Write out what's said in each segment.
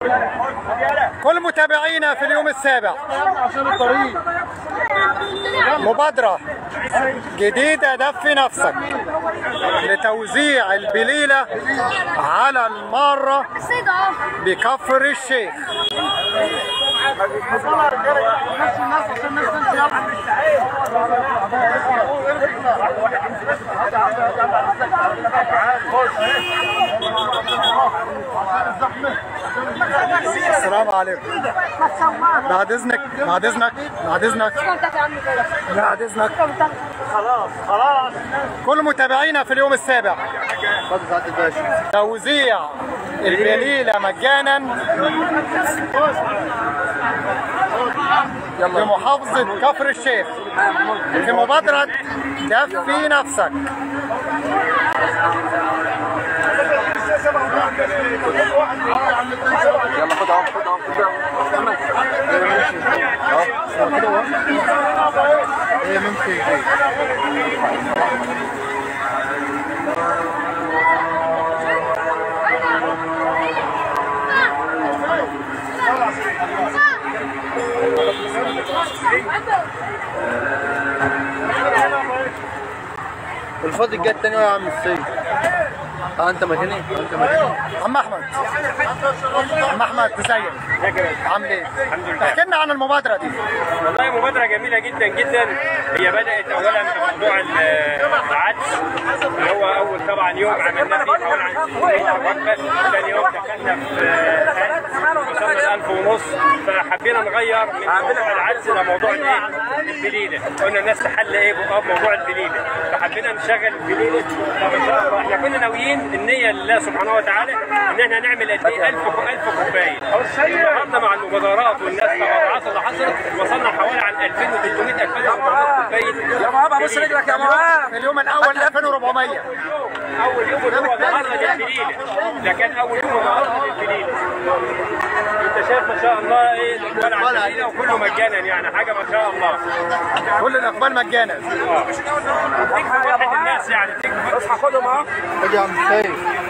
كل متابعينا في اليوم السابع مبادرة جديدة دفي نفسك لتوزيع البليلة على المارة بكفر الشيخ السلام عليكم بعد اذنك بعد اذنك بعد اذنك بعد اذنك خلاص خلاص كل متابعينا في اليوم السابع اتفضل سعاده الباشا توزيع البليلة مجانا بمحافظة كفر الشيخ في مبادرة دفي نفسك يلا خد اهو خد اهو خد اهو هي ممكن الفاضي الجاي التاني يا عم السيد اه انت مكاني آه، انت مكاني عم احمد عم احمد ازيك عامل ايه احكي لنا عن المبادرة دي والله مبادرة جميلة جدا جدا هي بدأت أولا بموضوع ال- العدس اللي هو أول طبعا يوم عملنا فيه حوالي عن 600 وجبة ثاني يوم دخلنا في آه، وصلنا ل 1000 ونص فحبينا نغير من موضوع العدس إلى موضوع الإيه؟ البليلة قلنا الناس تحل إيه بقى بموضوع البليلة فحبينا نشغل البليلة طب إن شاء الله إحنا كنا ناويين النية لله سبحانه وتعالى إن إحنا نعمل قد إيه 1000 1000 كوباية النهارده مع المبادرات والناس التبرعات اللي حصلت وصلنا حوالي عن 2300 2400 كوبايه يا مهاب بص رجلك يا مهاب في اليوم الاول 2400 اول يوم اللي هو النهارده للفليله ده كان اول يوم النهارده للفليله انت شايف ما شاء الله ايه الاقبال على الفليله وكله مجانا يعني حاجه ما شاء الله كل الاقبال مجانا تكفي واحد الناس يعني تكفي اصحى خدهم اهو خد يا عم السيد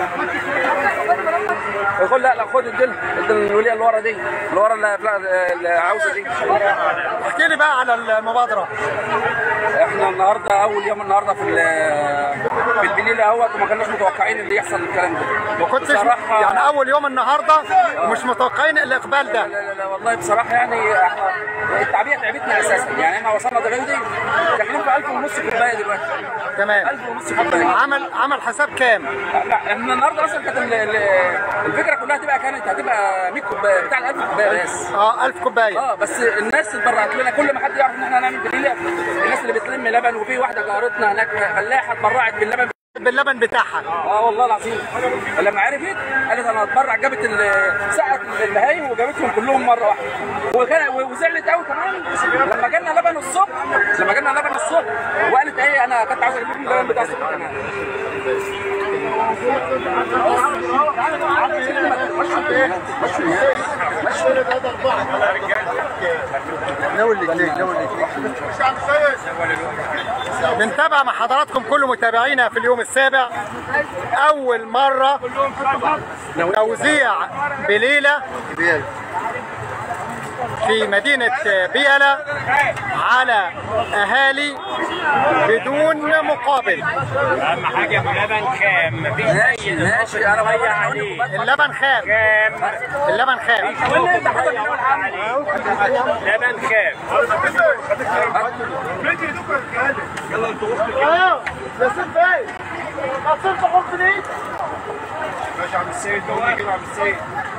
يقول لا لا خد الدل الدل الوليه اللي ورا دي اللي ورا اللي لا- اللي عاوزه دي احكي لي بقى على المبادرة احنا النهارده اول يوم النهارده في ال- في البليله اهوت وما كناش متوقعين اللي يحصل الكلام ده ما كنتش بصراحة- يعني اول يوم النهارده مش متوقعين الاقبال لا ده لا لا والله بصراحه يعني احنا التعبئه تعبتنا اساسا يعني احنا وصلنا دلوقتي داخلين في 1000 ونص كوبايه دلوقتي تمام 1000 ونص كوبايه عمل عمل حساب كام لا احنا النهارده اصلا كانت ال- ال- الفكره كلها هتبقى كانت هتبقى 100 كوبايه بتاع ال 1000 كوبايه بس اه 1000 كوبايه اه بس الناس اتبرعت لنا كل ما حد يعرف ان احنا هنعمل دليله الناس اللي بتلم لبن وفي واحده جارتنا هناك فلاحه اتبرعت باللبن باللبن بتاعها اه والله العظيم لما عرفت قالت انا هتبرع جابت ال- سقت البهايم وجابتهم كلهم مره واحده وكان وزعلت قوي كمان لما جالنا لبن الصبح لما جالنا لبن الصبح وقالت ايه انا كنت عاوز اجيب لكم اللبن بتاع الصبح كمان ناول الاثنين ناول الاثنين بنتابع مع حضراتكم كل متابعينا في اليوم السابع اول مره توزيع بليله في مدينة بيلة على أهالي بدون مقابل اهم حاجه ابو لبن خام مفيش ماشي زي ماشي انا ضيع بقول عليه اللبن خام خام اللبن خام لبن خام ماشي عم السيد قومي كده عم السيد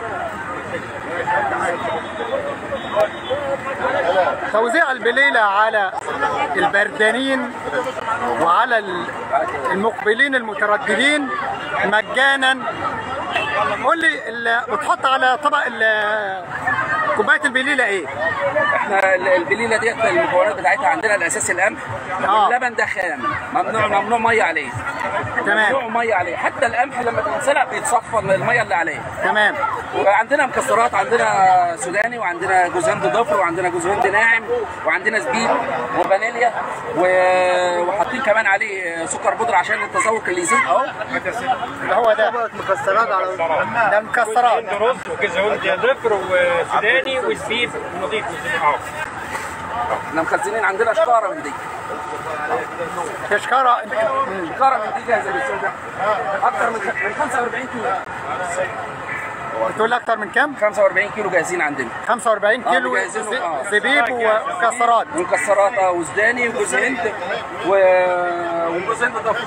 توزيع البليلة على البردانين وعلى ال- المقبلين المترددين مجانا قول لي ال- بتحط على طبق ال- كوباية البليلة ايه؟ احنا ال- البليله ديت المكونات بتاعتها عندنا الاساسي القمح آه. اللبن ده خام ممنوع ممنوع ميه عليه تمام. نوع ميه عليه حتى القمح لما بينسلق بيتصفى من الميه اللي عليه تمام وعندنا مكسرات عندنا سوداني وعندنا جوز هند ضفر وعندنا جوز هند ناعم وعندنا زبيب وفانيليا و- وحاطين كمان عليه سكر بودره عشان التذوق اللي يزيد اهو اللي هو ده مكسرات على ده المكسرات هند رز وجوز هند ضفر وسوداني وزبيب نضيف وزبيب حار احنا مخزنين عندنا شكاره من دي تشكرة شكاره من دي جاهزه للسوق اكتر من خ- من 45 كيلو بتقول اكتر من كام 45 كيلو جاهزين عندنا 45 كيلو مجهزينه، ز- آه. زبيب ومكسرات ومكسرات اه وسوداني وجوز هند و... وجوز هند ضفر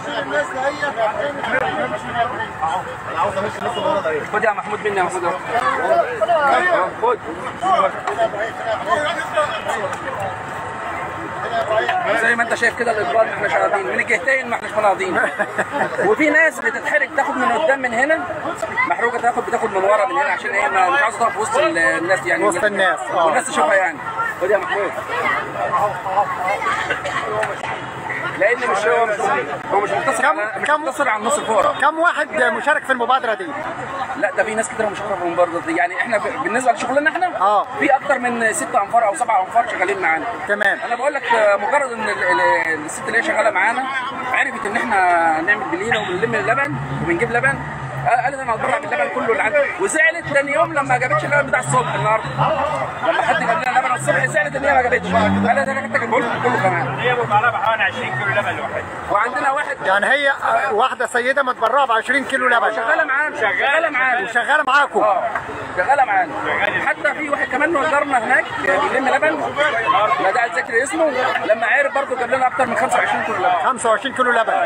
خد يا محمود مني يا محمود اهو. آه، خد زي ما انت شايف كده الاقبال ما احنا شغالين من الجهتين ما احناش مناضين وفي ناس بتتحرك تاخد من قدام من هنا محروقه تاخد بتاخد من ورا من هنا عشان هي ما- مش عاوزه تقف وسط ال- الناس يعني وسط الناس، اه. والناس تشوفها يعني خد يا محمود لان مش هو مش هو مش مقتصر كم- على مش كم- مقتصر على النص الفقراء كم واحد مشارك في المبادرة دي لا ده في ناس كتير مشاركه في المبادره دي يعني احنا ب- بالنسبه لشغلنا احنا اه. في اكتر من ست انفار او سبع انفار شغالين معانا تمام انا بقول لك آه، مجرد ان ال- ال- الست اللي هي شغاله معانا عرفت ان احنا نعمل بليله وبنلم اللبن وبنجيب لبن آه، قالت انا هتبرع باللبن كله اللي عندي وزعلت تاني يوم لما ما جابتش اللبن بتاع الصبح النهارده لما حد جاب لنا لبن الصبح زعلت ان هي ما جابتش قالت انا كنت جايبه لكم كله كمان هي مطالبه بحوالي 20 كيلو لبن لوحدها وعندنا واحد يعني هي آه، واحدة سيدة متبرعة ب 20 كيلو لبن شغاله معانا شغاله معانا وشغالة معاكم اه شغاله معانا حتى في واحد كمان من جارنا هناك بيلم لبن لا داعي ذكر اسمه لما عرف برضه جاب لنا اكتر من 25 كيلو لبن 25 كيلو لبن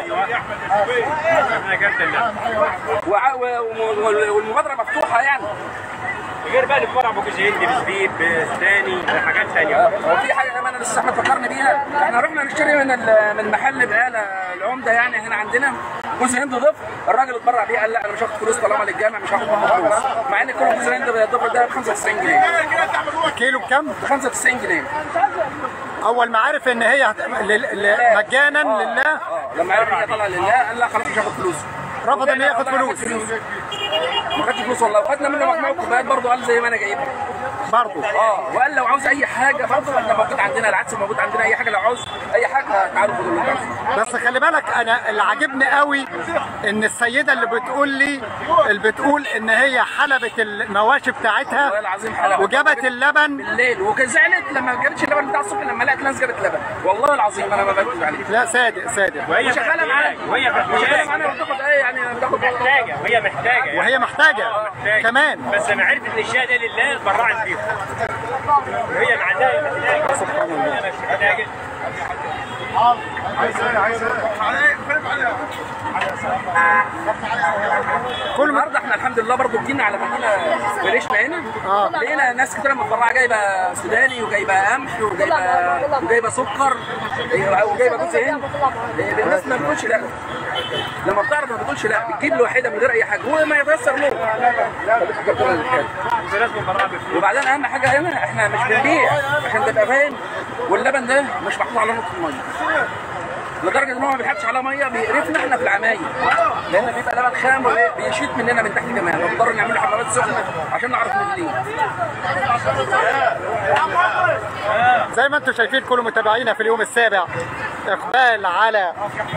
احنا جبت اللبن وع- و- و- والمبادره مفتوحه يعني غير بقى اللي فرع ابو جوز هند بزبيب سوداني حاجات ثانيه وفي حاجه كمان لسه احمد فكرني بيها احنا رحنا نشتري من ال- من محل بقاله العمده يعني هنا عندنا جوز هند ضفر الراجل اتبرع بيه قال لا انا مش هاخد فلوس طالما للجامع مش هاخد منه فلوس مع ان كل جوز هند ضفر ده ب 95 جنيه كيلو بكم ب 95 جنيه اول ما عرف ان هي هت- لل- ل- مجانا لله اه لما عرف ان هي طالعه لله قال لا خلاص مش هاخد فلوس رفض ان ياخد والله فلوس ما خدش فلوس والله وخدنا منه مجموعه كوبايات برضه قال زي ما انا جايبها برضه اه وقال لو عاوز اي حاجه برضه احنا موجود عندنا العدس موجود عندنا اي حاجه لو عاوز اي حاجه تعالوا خدوا اللي انتوا عاوزينه. بس خلي بالك انا اللي عاجبني قوي ان السيده اللي بتقول لي اللي بتقول ان هي حلبت المواشي والله بتاعتها العظيم حلقه وجابت اللبن بالليل وكان زعلت لما ما جابتش اللبن بتاع الصبح لما لقت ناس جابت لبن والله العظيم انا ما بكذب عليك لا صادق صادق وهي شغاله معانا وهي شغاله محتاجه معانا وبتاخد ايه يعني بتاخد محتاجه وهي محتاجه يعني. وهي محتاجه محتاجة. كمان بس لما عرفت ان الشهاده لله برعت بيهم وهي معناها محتاجه سبحان الله مش محتاجه كل ما النهارده احنا الحمد لله برضو جينا على مدينه فريشنا هنا آه. لقينا ناس كتير متبرعه جايبه سوداني وجايبه قمح وجايبه وجايبه سكر وجايبه جوز هند الناس ما بتقولش لا لما بتعرف ما بتقولش لا بتجيب لوحدها من غير اي حاجه وما يتيسر له في ناس مبرعه بفلوس وبعدين اهم حاجه هنا احنا مش بنبيع عشان تبقى فاهم واللبن ده مش محطوط على نقطه ميه لدرجه ان هو ما بيحطش على ميه بيقرفنا احنا في العمايل لان بيبقى لبن خام وبيشيط مننا من تحت كمان فبنضطر نعمل له حمامات سخنه عشان نعرف نغليه زي ما انتم شايفين كل متابعينا في اليوم السابع اقبال على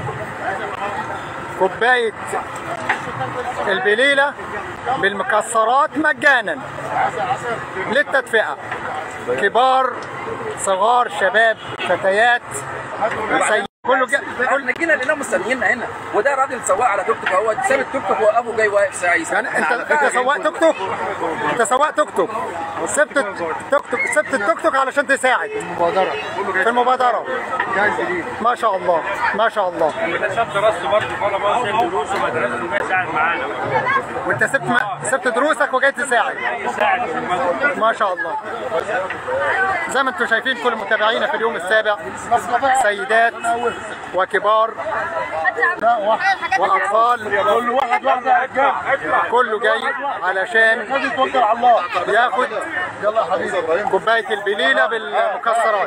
كوبايه البليله بالمكسرات مجانا للتدفئه كبار صغار شباب فتيات سي... كله جا... كل... احنا جينا لقيناهم مستنيينا هنا وده راجل سواق على توك توك هو ساب التوك توك وابو جاي واقف ساعي يعني انت انت سواق توك توك انت سواق توك توك سبت التوك توك سبت التوك توك علشان تساعد في المبادره ما شاء الله ما شاء الله وده ساب دراسته برضه بره مصر دروسه ومدرسته وجاي يساعد معانا وانت سبت ما... سبت دروسك وجاي تساعد يساعد في الموضوع. ما شاء الله زي ما انتم شايفين كل متابعينا في اليوم السابع سيدات وكبار واطفال كل واحد واحده يا رجاله كله جاي علشان لازم توكل على الله ياخد يلا يا حبيبي كوبايه البليله بالمكسرات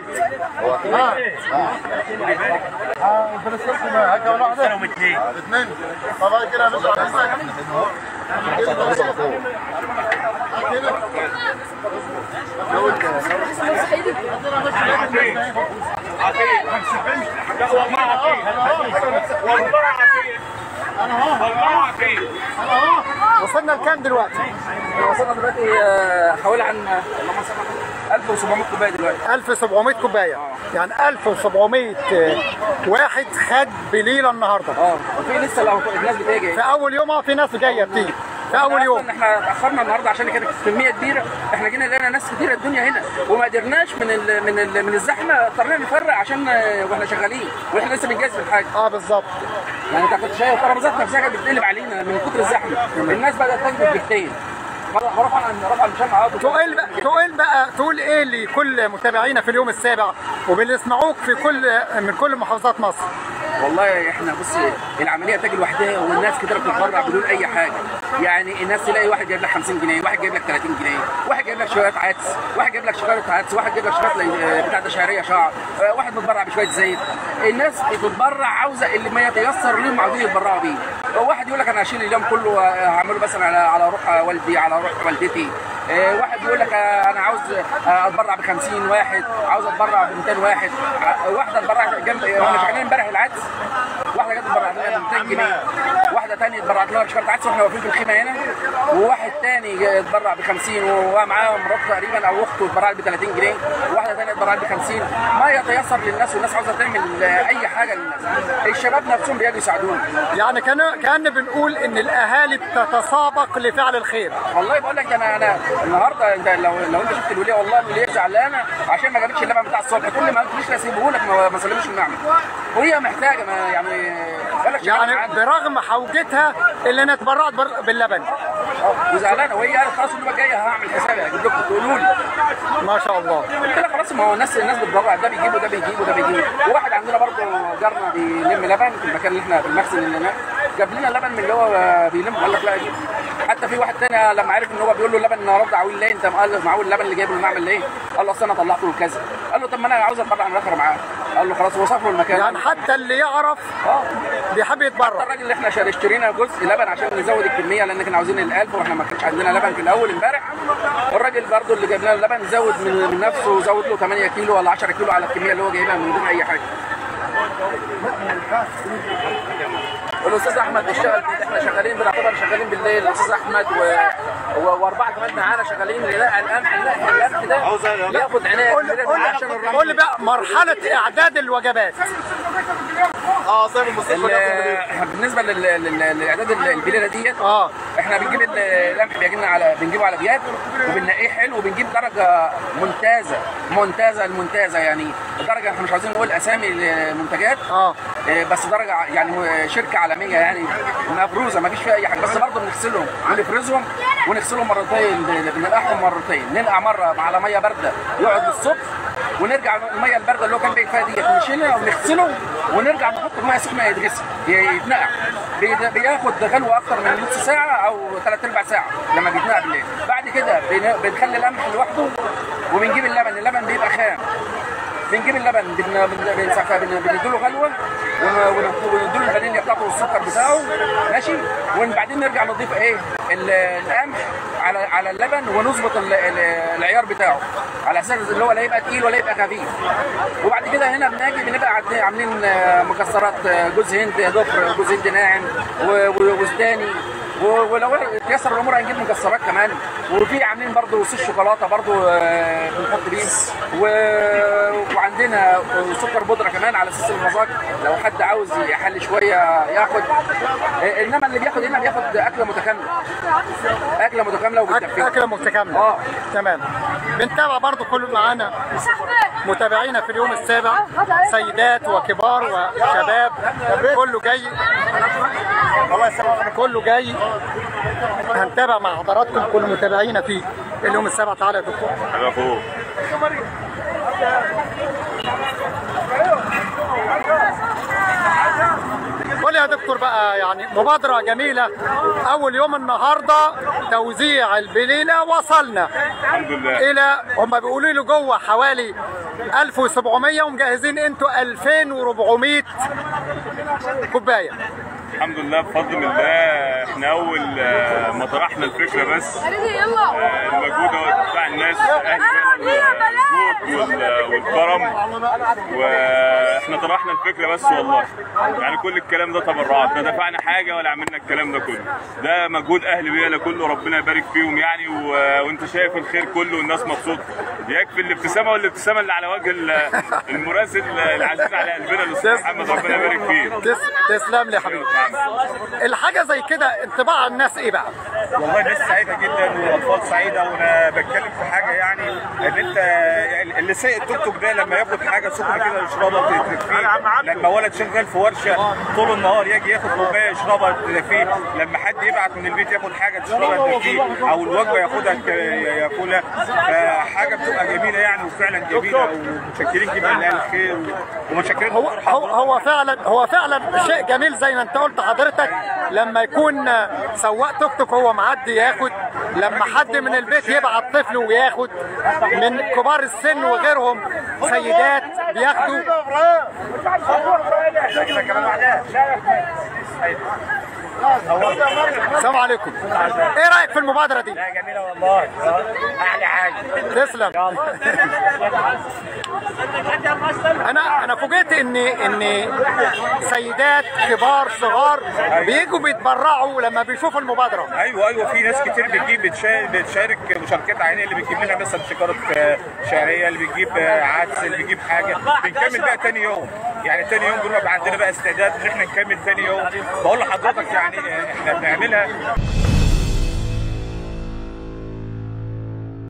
ها انت لسه هكا ولا واحده كانوا اثنين اثنين طب كده يا باشا لا والله عفيف والله عفيف والله عفيف وصلنا لكام دلوقتي؟ احنا وصلنا دلوقتي آه، حوالي عن اللهم صل على محمد 1700 كوبايه دلوقتي 1700 كوبايه يعني 1700 واحد خد بليله النهارده اه وفي لسه لو الناس بتيجي في اول يوم اه في ناس جايه بتيجي في اول يوم أصلاً احنا اتاخرنا النهارده عشان كانت كميه كبيره احنا جينا لقينا ناس كتيره الدنيا هنا وما قدرناش من ال من ال من الزحمه اضطرينا نفرق عشان آه، واحنا شغالين واحنا لسه بنجهز في الحاجه اه بالظبط يعني انت كنت شايف الترابيزات نفسها كانت بتقلب علينا من كتر الزحمه الناس بدات تجذب بجتين رفع رفع المشان عقد تقول بقى تقول بقى تقول ايه لكل متابعينا في اليوم السابع وبنسمعوك في كل من كل محافظات مصر والله احنا بص العمليه تاجي لوحدها والناس كتير بتتبرع بدون اي حاجه يعني الناس تلاقي واحد جايب لك 50 جنيه واحد جايب لك 30 جنيه واحد جايب لك شويه عدس واحد جايب لك شويه عدس واحد جايب لك شويه بتاع ده شهريه شعر اه، واحد متبرع بشويه زيت الناس بتتبرع عاوزه اللي ما يتيسر لهم عاوزين يتبرعوا بيه واحد يقول لك انا هشيل اليوم كله اه، هعمله مثلا على على روح والدي على روح والدتي اه، واحد يقول لك اه، انا عاوز اه، اتبرع ب 50 واحد عاوز اتبرع ب 200 واحد اه، واحده اتبرعت جنب واحنا شغالين امبارح العدس واحده جت اتبرعت لها ب 200 جنيه واحده ثانيه اتبرعت لها بشكاره عدس واحنا واقفين في الخيمه هنا وواحد ثاني جه اتبرع ب 50 ومعاه مراته تقريبا او اخته اتبرعت ب 30 جنيه واحده ثانيه اتبرعت ب 50 ما يتيسر للناس والناس عاوزه تعمل آه، اي حاجه للناس الشباب نفسهم بيجوا يساعدونا يعني كان كان بنقول ان الاهالي بتتسابق لفعل الخير والله بقول لك انا انا النهارده انت لو لو انت شفت الوليه والله الوليه زعلانه عشان ما جابتش اللبن بتاع الصبح تقول لي ما قلتليش لا سيبه لك ما ما سلمش المعمل وهي محتاجه ما يعني ولا شغالة يعني معانا. برغم حوجتها اللي انا اتبرعت بر- باللبن آه، وزعلانه وهي قالت خلاص الاسبوع الجاي هعمل حسابي هجيب لكم تقولوا لي ما شاء الله قلت لها خلاص ما هو الناس الناس بتبرع ده بيجيب وده بيجيب وده بيجيب وواحد عندنا برضه جارنا بيلم لبن في المكان اللي احنا في المخزن اللي هناك جاب لنا لبن من اللي هو بيلم قال لك لا اجيب حتى في واحد تاني لما عرف ان هو بيقول له اللبن النهارده عويل ليه انت قال معول اللبن اللي جايبه المعمل ليه؟ قال له اصل انا طلعته له كذا قال له طب ما انا عاوز اتبرع من الاخر معاه قال له خلاص وصف له المكان يعني حتى اللي يعرف اه بيحب يتبرع الراجل اللي احنا شار- اشترينا جزء لبن عشان نزود الكميه لان كنا عاوزين ال1000 واحنا ما كانش عندنا لبن في الاول امبارح والراجل برضو اللي جاب لنا اللبن زود من, من نفسه وزود له 8 كيلو ولا 10 كيلو على الكميه اللي هو جايبها من دون اي حاجه والاستاذ احمد بيشتغل فيه احنا شغالين بنعتبر شغالين بالليل الاستاذ احمد و... و... واربعه كمان معانا شغالين لا القمح لا القمح ده ياخد عنايه قول كبيرة قول عشان الرمل. قول لي بقى مرحله اعداد الوجبات اه صاحب المستشفى ال- بالنسبه لل- لل- لاعداد البليله ديت اه احنا بنجيب ال- القمح بيجي لنا على بنجيبه على بيات وبننقيه حلو وبنجيب درجه ممتازه ممتازه الممتازه يعني درجه احنا مش عايزين نقول اسامي المنتجات اه اه، بس درجه ع- يعني هو شركه عالميه يعني مبروزه ما فيش فيها اي حاجه بس برضه بنغسلهم ونفرزهم ونغسلهم مرتين بننقعهم مرتين ننقع مره على ميه بارده يقعد للصبح ونرجع الميه البارده اللي هو كان بيت فيها ديت نشيلها ونغسله ونرجع نحط في ميه سخنه يتغسل ي- يتنقع بي- بياخد غلوه اكتر من نص ساعه او ثلاث ارباع ساعه لما بيتنقع بالليل بعد كده بن- بنخلي القمح لوحده وبنجيب اللبن اللبن بيبقى خام بنجيب اللبن بن بن بنسخ- بن- بنديله غلوه ون- ون- ونديله الفانيليا بتاعته والسكر بتاعه ماشي وبعدين نرجع نضيف ايه ال- القمح على على اللبن ونظبط ال- ال- العيار بتاعه على اساس اللي هو لا يبقى تقيل ولا يبقى خفيف وبعد كده هنا بنجي بنبقى عاملين- عاملين آه، مكسرات آه، جوز هند ضفر جوز هند ناعم و- و- وزداني و- ولو تيسر الامور هنجيب مكسرات كمان وفي عاملين برضو صوص شوكولاته برضو آه، بنحط بيه و- وعندنا سكر بودره كمان على اساس المذاق لو حد عاوز يحل شويه ياخد آه، انما اللي بياخد هنا بياخد اكله متكامله اكله متكامله أك- وبالتفكير اكله متكامله اه تمام بنتابع برضو كل معانا متابعينا في اليوم السابع سيدات وكبار وشباب كله جاي الله يسلمك كله جاي هنتابع مع حضراتكم كل متابعينا في اليوم السابع تعالى يا دكتور حاجه فوق كل قول يا دكتور بقى يعني مبادرة جميلة أول يوم النهاردة توزيع البليلة وصلنا الحمد لله إلى هم بيقولوا لي جوه حوالي 1700 ومجهزين انتوا 2400 كوباية الحمد لله بفضل الله احنا اول آه، ما طرحنا الفكره بس يلا آه، المجهود هو بتاع الناس اهل المجهود وال- والكرم واحنا طرحنا الفكره بس والله يعني كل الكلام ده تبرعات لا دفعنا حاجه ولا عملنا الكلام ده كله ده مجهود اهل بيلا كله ربنا يبارك فيهم يعني و... وانت شايف الخير كله والناس مبسوطه يكفي الابتسامه والابتسامه اللي على وجه ال- المراسل العزيز على قلبنا الاستاذ محمد ربنا يبارك فيه تس... تسلم لي يا حبيبي الحاجة زي كده انطباع الناس ايه بقى؟ والله الناس سعيده جدا واطفال سعيده وانا بتكلم في حاجه يعني ان انت اللي سايق التوك توك ده لما ياخد حاجه سخنه كده يشربها تدفيه لما ولد شغال في ورشه طول النهار يجي ياخد كوبايه يشربها تدفيه لما حد يبعت من البيت ياخد حاجه تشربها تدفيه او الوجبه ياخدها ك- ياكلها فحاجه بتبقى جميله يعني وفعلا جميله ومتشكرين جدا لاهل الخير ومتشكرين هو هو هو فعلا هو فعلا شيء جميل زي ما انت قلت حضرتك لما يكون سواق توك توك هو معدي ياخد لما حد من البيت يبعت طفل وياخد من كبار السن وغيرهم سيدات بياخدوا السلام عليكم ايه رايك في المبادره دي لا جميله والله احلى حاجه تسلم انا انا فوجئت ان ان سيدات كبار صغار بيجوا بيتبرعوا لما بيشوفوا المبادره ايوه ايوه في ناس كتير بتجيب بتشارك, بتشارك مشاركات عينيه اللي بتجيب لنا مثلا شجره آه، شعريه اللي بتجيب آه، عدس اللي بيجيب حاجه بنكمل بقى تاني يوم يعني تاني يوم بنبقى عندنا بقى استعداد ان احنا نكمل تاني يوم بقول لحضرتك يعني آه، احنا بنعملها